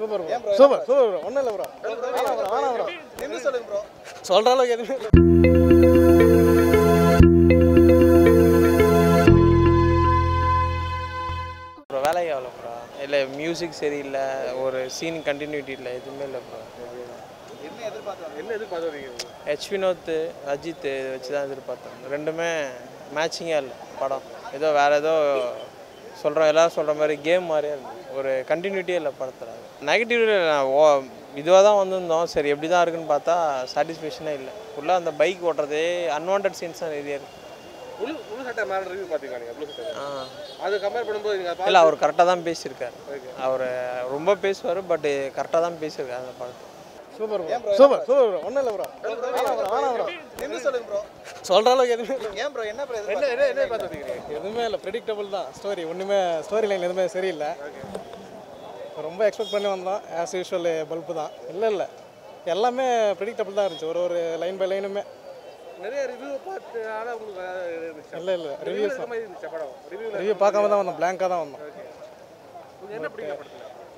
Super bro super super bro ஒன்றும் இல்லை bro வேணாம் ப்ரோ வேணாம் ப்ரோ என்ன சொல்லுங்க ப்ரோ சொல்கிற அளவுக்கு எதுவுமே இல்லை. ப்ரோ வேலைக்கு எவ்வளோ ப்ரோ இல்லை மியூசிக் சரியில்லை ஒரு சீன் கண்டினியூட்டி இல்லை எதுவுமே இல்லை ப்ரோ என்ன எதிர்பார்த்தாங்க என்ன எதிர்பார்த்தீங்க ஹெச் வினோத் அஜித் இதை வச்சு தான் எதிர்பார்த்தோம் ரெண்டுமே மேட்சிங்காக இல்லை படம் ஏதோ வேறு ஏதோ சொல்கிறோம் எல்லாரும் சொல்கிற மாதிரி கேம் மாதிரியே இருந்தது ஒரு கண்டினியூட்டியே இல்லை படத்தில் நெகட்டிவ் ஓ இதுவாக தான் வந்திருந்தோம் சரி எப்படி தான் இருக்குன்னு பார்த்தா சாட்டிஸ்ஃபேக்ஷனே இல்லை ஃபுல்லாக அந்த பைக் ஓட்டுறதே அன்வான்ட் சீன்ஸ் தான் நிறைய இருக்குது முழு முழு சட்டை மேலே ரிவ்யூ பார்த்தீங்களா நீங்கள் ப்ளூ சட்டை ஆ அது கம்பேர் பண்ணும்போது நீங்கள் இல்லை அவர் கரெக்டாக தான் பேசியிருக்காரு அவர் ரொம்ப பேசுவார் பட் கரெக்டாக தான் பேசியிருக்காரு அந்த படத்தை super bro super super bro ஒன்றும் இல்லை ப்ரோ வேணாம் ப்ரோ வேணாம் ப்ரோ என்ன சொல்லுங்க ப்ரோ சொல்கிற அளவுக்கு எதுவுமே இல்லை. ஏன் ப்ரோ என்ன ப்ரோ என்ன எதிர்பார்த்தீங்க என்ன என்ன பார்த்துருக்கீங்க எதுவுமே இல்லை ப்ரெடிக்டபிள் தான் ஸ்டோரி ஒன்றுமே ஸ்டோரி லைன் எதுவுமே சரியில்லை ரொம்ப எக்ஸ்பெக்ட் பண்ணி வந்தோம் ஆஸ் யூஷுவல் பல்பு தான் இல்லை இல்லை எல்லாமே ப்ரெடிக்டபிள் தான் இருந்துச்சு ஒரு ஒரு லைன் பை லைனுமே நிறைய ரிவ்யூ பார்த்து ஆனால் உங்களுக்கு இருந்துச்சு இல்லை இல்லை ரிவ்யூஸ் இந்த மாதிரி இருந்துச்சு படம் ரிவ்யூ ரிவ்யூ பார்க்காம தான் வந்தோம் பிளாங்காக தான் வந்தோம் உங்களுக்கு என்ன பிடிக்கல படத்தில்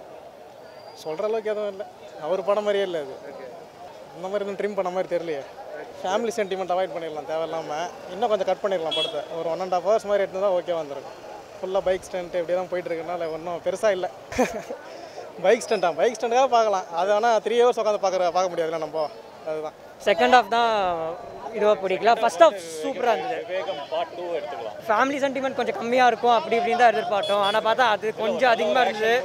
சொல்கிற அளவுக்கு எதுவும் இல்லை அவர் படம் மாதிரியே இல்லை அது இந்த மாதிரி இன்னும் ட்ரிம் பண்ண மாதிரி தெரியலையே ஃபேமிலி சென்டிமெண்ட் அவாய்ட் பண்ணிடலாம் தேவையில்லாமல் இன்னும் கொஞ்சம் கட் பண்ணிடலாம் படத்தை ஒரு ஒன் அண்ட் ஹாஃப் ஹவர்ஸ் மாதிரி எடுத்து தான் ஓகே வந்திருக்கும் ஃபுல்லாக பைக் ஸ்டண்ட் இப்படி தான் போயிட்டு இருக்கனால ஒன்றும் பெருசாக இல்லை பைக் ஸ்டண்டா பைக் ஸ்டண்டுக்காக பார்க்கலாம் அது ஆனால் த்ரீ ஹவர்ஸ் உட்காந்து பார்க்குற பார்க்க முடியாதுல்ல நம்ம அதுதான் செகண்ட் ஹாஃப் தான் இதுவாக பிடிக்கல ஃபர்ஸ்ட் ஹாஃப் சூப்பராக இருந்தது ஃபேமிலி சென்டிமெண்ட் கொஞ்சம் கம்மியாக இருக்கும் அப்படி இப்படின்னு தான் எதிர்பார்த்தோம் ஆனால் பார்த்தா அது கொஞ்சம் அதிகமாக இருந்தது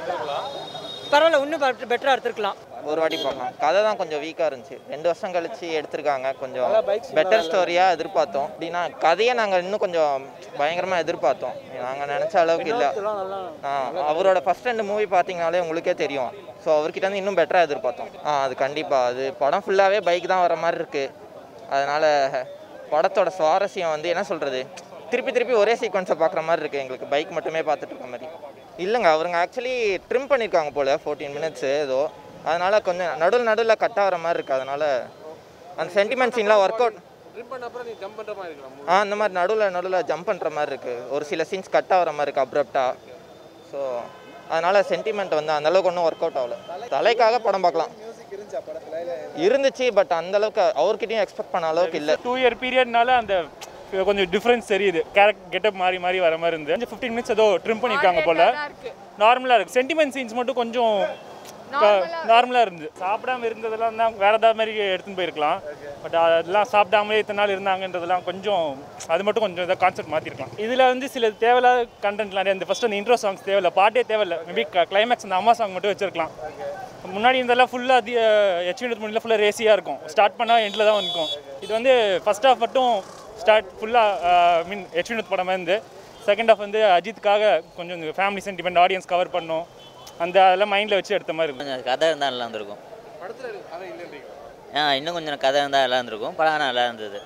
பரவாயில்ல இன்னும் பெட்டராக எடுத்துருக்கலாம் ஒரு வாட்டி பார்க்கலாம் கதை தான் கொஞ்சம் வீக்காக இருந்துச்சு ரெண்டு வருஷம் கழிச்சு எடுத்திருக்காங்க கொஞ்சம் பெட்டர் ஸ்டோரியாக எதிர்பார்த்தோம் அப்படின்னா கதையை நாங்கள் இன்னும் கொஞ்சம் பயங்கரமாக எதிர்பார்த்தோம் நாங்கள் நினச்ச அளவுக்கு இல்லை ஆ அவரோட ஃபர்ஸ்ட் ரெண்டு மூவி பார்த்தீங்கனாலே உங்களுக்கே தெரியும் ஸோ அவர்கிட்ட இருந்து இன்னும் பெட்டராக எதிர்பார்த்தோம் ஆ அது கண்டிப்பாக அது படம் ஃபுல்லாகவே பைக் தான் வர மாதிரி இருக்குது அதனால் படத்தோட சுவாரஸ்யம் வந்து என்ன சொல்கிறது திருப்பி திருப்பி ஒரே சீக்வன்ஸை பார்க்குற மாதிரி இருக்குது எங்களுக்கு பைக் மட்டுமே பார்த்துட்டு இருக்க மாதிரி இல்லைங்க அவருங்க ஆக்சுவலி ட்ரிம் பண்ணியிருக்காங்க போல் ஃபோர்டீன் மினிட்ஸ் ஏதோ அதனால் கொஞ்சம் நடுவில் நடுவில் கட் ஆகிற மாதிரி இருக்குது அதனால் அந்த சென்டிமெண்ட் சீன்லாம் ஒர்க் அவுட் ட்ரிம் பண்ண அப்புறம் நீ ஜம்ப் பண்ணுற மாதிரி இருக்கலாம் ஆ அந்த மாதிரி நடுவில் நடுவில் ஜம்ப் பண்ணுற மாதிரி இருக்குது ஒரு சில சீன்ஸ் கட் ஆகிற மாதிரி இருக்குது அப்ரப்டாக ஸோ அதனால் சென்டிமெண்ட் வந்து அந்தளவுக்கு ஒன்றும் ஒர்க் அவுட் ஆகல தலைக்காக படம் பார்க்கலாம் மியூசிக் இருந்துச்சா படத்துல இல்ல இருந்துச்சு பட் அந்த அளவுக்கு அவர்கிட்டயும் எக்ஸ்பெக்ட் பண்ண அளவுக்கு இல்லை டூ இயர் பீரியட்னால அந்த கொஞ்சம் டிஃப்ரென்ஸ் தெரியுது கேரக்ட் கெட்டப் மாறி மாறி வர மாதிரி இருந்து கொஞ்சம் ஃபிஃப்டீன் மினிட்ஸ் ஏதோ ட்ரிம் பண்ணியிருக்காங்க போல நார்மலாக இருக்குது சென்டிமெண்ட் சீன்ஸ் மட்டும் கொஞ்சம் நார்மலாக இருந்து சாப்பிடாம இருந்ததெல்லாம் தான் வேற ஏதாவது மாதிரி எடுத்துன்னு போயிருக்கலாம் பட் அதெல்லாம் சாப்பிடாமலே இத்தனை நாள் இருந்தாங்கன்றதெல்லாம் கொஞ்சம் அது மட்டும் கொஞ்சம் இதாக கான்செப்ட் மாற்றிருக்கலாம் இதில் வந்து சில தேவையில்லாத கண்டென்ட் நிறைய இந்த ஃபஸ்ட் அந்த இன்ட்ரோ சாங்ஸ் தேவையில்ல பாட்டே தேவையில்ல மேபி கிளைமேக்ஸ் அந்த அம்மா சாங் மட்டும் வச்சிருக்கலாம் முன்னாடி இதெல்லாம் ஃபுல்லாக தி ஹெச்வி முன்னாடி ஃபுல்லாக ரேசியாக இருக்கும் ஸ்டார்ட் பண்ணால் எண்டில் தான் இருக்கும் இது வந்து ஃபஸ்ட் ஹாஃப் மட்டும் ஸ்டார்ட் ஃபுல்லாக மீன் ஹெச்வி படம் மாதிரி இருந்து செகண்ட் ஹாஃப் வந்து அஜித்துக்காக கொஞ்சம் ஃபேமிலி சென்டிமெண்ட் ஆடியன்ஸ் கவர் பண்ணும் அந்த அதெல்லாம் மைண்டில் வச்சு எடுத்த மாதிரி இருக்கும் கொஞ்சம் கதை இருந்தால் நல்லா இருந்திருக்கும் படத்தில் கதை இல்லைன்றீங்க ஆ இன்னும் கொஞ்சம் கதை இருந்தால் நல்லா இருந்திருக்கும் படம் ஆனால் நல்லா இருந்தது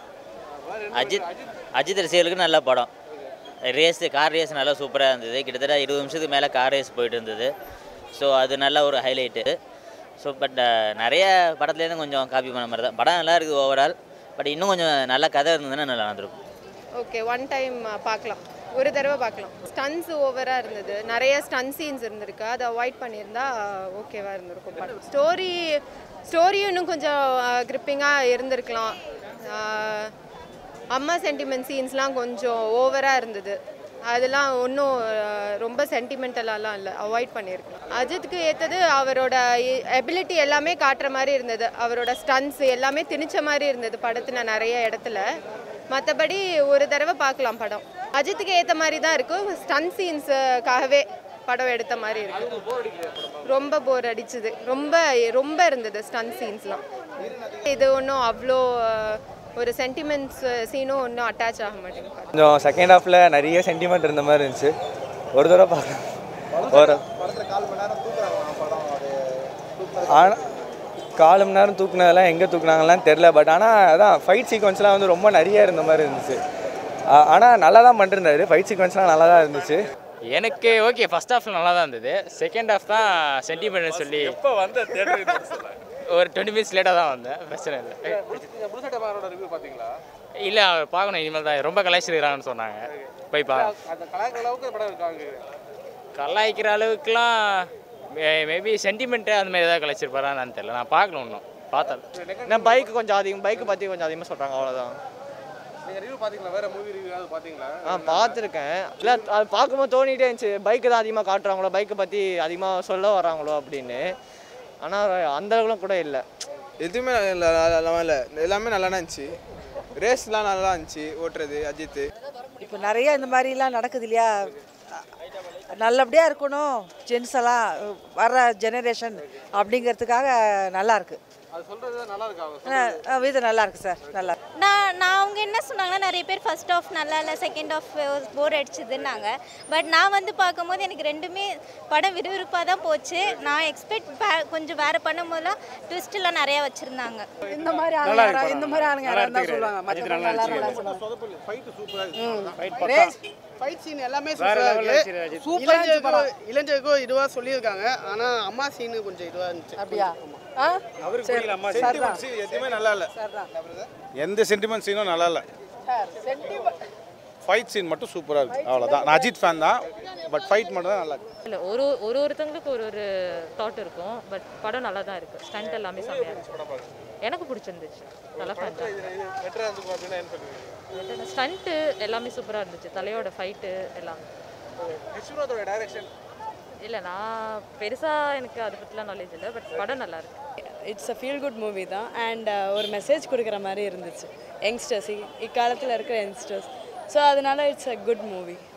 அஜித் அஜித் ரசிகர்களுக்கு நல்ல படம் ரேஸ் கார் ரேஸ் நல்லா சூப்பராக இருந்தது கிட்டத்தட்ட இருபது நிமிஷத்துக்கு மேலே கார் ரேஸ் போயிட்டு இருந்தது ஸோ அது நல்ல ஒரு ஹைலைட்டு ஸோ பட் நிறைய படத்துலேருந்து கொஞ்சம் காப்பி பண்ண மாதிரி தான் படம் நல்லா இருக்குது ஓவரால் பட் இன்னும் கொஞ்சம் நல்ல கதை இருந்ததுன்னா நல்லா இருந்திருக்கும் ஓகே ஒன் டைம் பார்க்கலாம் ஒரு தடவை பார்க்கலாம் ஸ்டன்ஸ் ஓவராக இருந்தது நிறைய ஸ்டன் சீன்ஸ் இருந்திருக்கு அதை அவாய்ட் பண்ணியிருந்தா ஓகேவாக இருந்திருக்கும் படம் ஸ்டோரி ஸ்டோரியும் இன்னும் கொஞ்சம் கிரிப்பிங்காக இருந்திருக்கலாம் ஆஹ், அம்மா சென்டிமெண்ட் சீன்ஸ்லாம் கொஞ்சம் ஓவராக இருந்தது அதெல்லாம் ஒன்றும் ரொம்ப சென்டிமெண்டலாலாம் இல்லை அவாய்ட் பண்ணியிருக்கலாம் அஜித்துக்கு ஏற்றது அவரோட எபிலிட்டி எல்லாமே காட்டுற மாதிரி இருந்தது அவரோட ஸ்டன்ஸ் எல்லாமே திணிச்ச மாதிரி இருந்தது படத்தில் நிறைய இடத்துல மற்றபடி ஒரு தடவை பார்க்கலாம் படம் அஜித்துக்கு ஏற்ற மாதிரி தான் இருக்கும் ஸ்டன் சீன்ஸுக்காகவே படம் எடுத்த மாதிரி இருக்கு ரொம்ப போர் அடிச்சுது ரொம்ப ரொம்ப இருந்தது ஸ்டன் சீன்ஸ்லாம் இது ஒன்றும் அவ்வளோ அஹ், ஒரு சென்டிமெண்ட்ஸ் சீனும் ஒன்றும் அட்டாச் ஆக மாட்டேங்குது கொஞ்சம் செகண்ட் ஹாஃபில் நிறைய சென்டிமெண்ட் இருந்த மாதிரி இருந்துச்சு ஒரு தடவை பார்க்கலாம் ஒரு படத்துல கால் மணி நேரம் தூக்குறாங்க படம் அது தூக்குனது ஆனால் கால் மணி நேரம் தூக்குனதெல்லாம் எங்கே தூக்குனாங்கலாம் தெரில பட் ஆனால் அதான் ஃபைட் சீக்வன்ஸ்லாம் வந்து ரொம்ப நிறைய இருந்த மாதிரி இருந்துச்சு ஆனால் நல்லா தான் பண்ணிருந்தாரு ஃபைட் சீக்வன்ஸ்லாம் நல்லா தான் இருந்துச்சு எனக்கு ஓகே ஃபர்ஸ்ட் ஹாஃப்ல நல்லா தான் இருந்தது செகண்ட் ஹாஃப் தான் சென்டிமெண்ட் சொல்லி இப்போ வந்த தேட்டர் ஒரு டுவெண்ட்டி மினிட்ஸ் லேட்டாக தான் வந்தேன் பிரச்சனை இல்லை புதுசட்ட மாரோட ரிவ்யூ பார்த்தீங்களா இல்லை அவர் பார்க்கணும் இனிமேல் தான் ரொம்ப கலாய்ச்சிருக்கிறாங்கன்னு சொன்னாங்க போய் பாருங்க அந்த கலாய்க்கிற அளவுக்கு படம் இருக்காங்க கலாய்க்கிற அளவுக்குலாம் மேபி சென்டிமெண்ட்டு அந்த மாதிரி ஏதாவது கழிச்சிருப்பாரான்னு தெரியல நான் பார்க்கல இன்னும் பார்த்தேன் நான் பைக் கொஞ்சம் அதிகம் பைக்கை பற்றி கொஞ்சம் அதிகமாக சொல்கிறாங்க அவ்வளோதான் நீங்கள் ரிவ்யூ பார்த்தீங்களா வேறு மூவி ரிவ்யூ ஏதாவது பார்த்தீங்களா ஆ பார்த்துருக்கேன் இல்லை அது பார்க்கும்போது தோணிட்டே இருந்துச்சு பைக்கு தான் அதிகமாக காட்டுறாங்களோ பைக்கை பற்றி அதிகமாக சொல்ல வராங்களோ அப்படின்னு ஆனால் அந்த அளவுக்குலாம் கூட இல்லை எதுவுமே நல்லா நல்லா இல்லை எல்லாமே நல்லா இருந்துச்சு ரேஸ்லாம் நல்லா இருந்துச்சு ஓட்டுறது அஜித் இப்போ நிறைய இந்த மாதிரிலாம் நடக்குது இல்லையா நல்லபடியாக இருக்கணும் ஜென்ஸ் எல்லாம் வர ஜெனரேஷன் அப்படிங்கிறதுக்காக நல்லா இருக்கு அது சொல்கிறது நல்லா இருக்கா அவங்க அஹ், அஹ், இது நல்லா இருக்கு சார் நல்லா இருக்கு. நான் நான் அவங்க என்ன சொன்னாங்கன்னா நிறைய பேர் ஃபர்ஸ்ட் ஆஃப் நல்லா இல்லை செகண்ட் ஆஃப் போர் அடிச்சுதுன்னாங்க பட் நான் வந்து பார்க்கும்போது எனக்கு ரெண்டுமே படம் விறுவிறுப்பாக தான் போச்சு நான் எக்ஸ்பெக்ட் கொஞ்சம் வேறு பண்ணும்போதெல்லாம் ட்விஸ்ட்லாம் நிறையா வச்சுருந்தாங்க இந்த மாதிரி ஆளுங்க நல்லா யாரா- இருக்கு இந்த மாதிரி ஆளுங்க யாராவது இருந்தா படம். சொல்லுவாங்க அஜித் மற்றவங்க நல்லா எல்லாரும் நடிச்சிருக்காரு. நல்லா சொதப்பல் ஃபைட்டு சூப்பராக Fight இருக்கு ரேஸ் ஃபைட் சீன் எல்லாமே வேற சூப்பரா level ல வச்சிரு இருக்கு அஜித். சூப்பர் இளைஞருக்கும் இளைஞருக்கும் இதுவாக சொல்லியிருக்காங்க ஆனால் அம்மா சீனு கொஞ்சம் இதுவாக இருந்துச்சு அப்படியா ஆ அவருக்கு சரி. புரியல அம்மா சரிதான். சென்டிமெண்ட் எதுவுமே நல்லா இல்லை சரிதான். எந்த சென்டிமெண்ட் சீனும் நல்லா இல்லை ஃபைட் சீன் மட்டும் சூப்பராக இருக்கு அவ்வளோதான் நான் அஜித் ஃபேன் தான் பட் ஃபைட் மட்டும் தான் நல்லா இருக்கு இல்லை ஒரு ஒரு ஒருத்தங்களுக்கு ஒரு ஒரு தாட் இருக்கும் பட் படம் நல்லா தான் இருக்குது ஸ்டண்ட் எல்லாமே செம்மையாக இருக்கு எனக்கு பிடிச்சிருந்துச்சு நல்லா ஃபேன் தான் பெட்டராக இருந்து பார்த்தீங்கன்னா என்ன பண்ணுவீங்க ஸ்டண்ட்டு எல்லாமே சூப்பராக இருந்துச்சு தலையோட ஃபைட்டு எல்லாமே விஸ்வநாதோட டைரக்ஷன் இல்லை நான் பெருசாக எனக்கு அதை பற்றிலாம் நாலேஜ் இல்லை பட் படம் நல்லா இருக்கு it's a feel good movie தான் அண்ட் ஒரு மெசேஜ் கொடுக்குற மாதிரி இருந்துச்சு யங்ஸ்டர்ஸ் இக்காலத்தில் இருக்கிற யங்ஸ்டர்ஸ் ஸோ அதனால இட்ஸ் அ குட் மூவி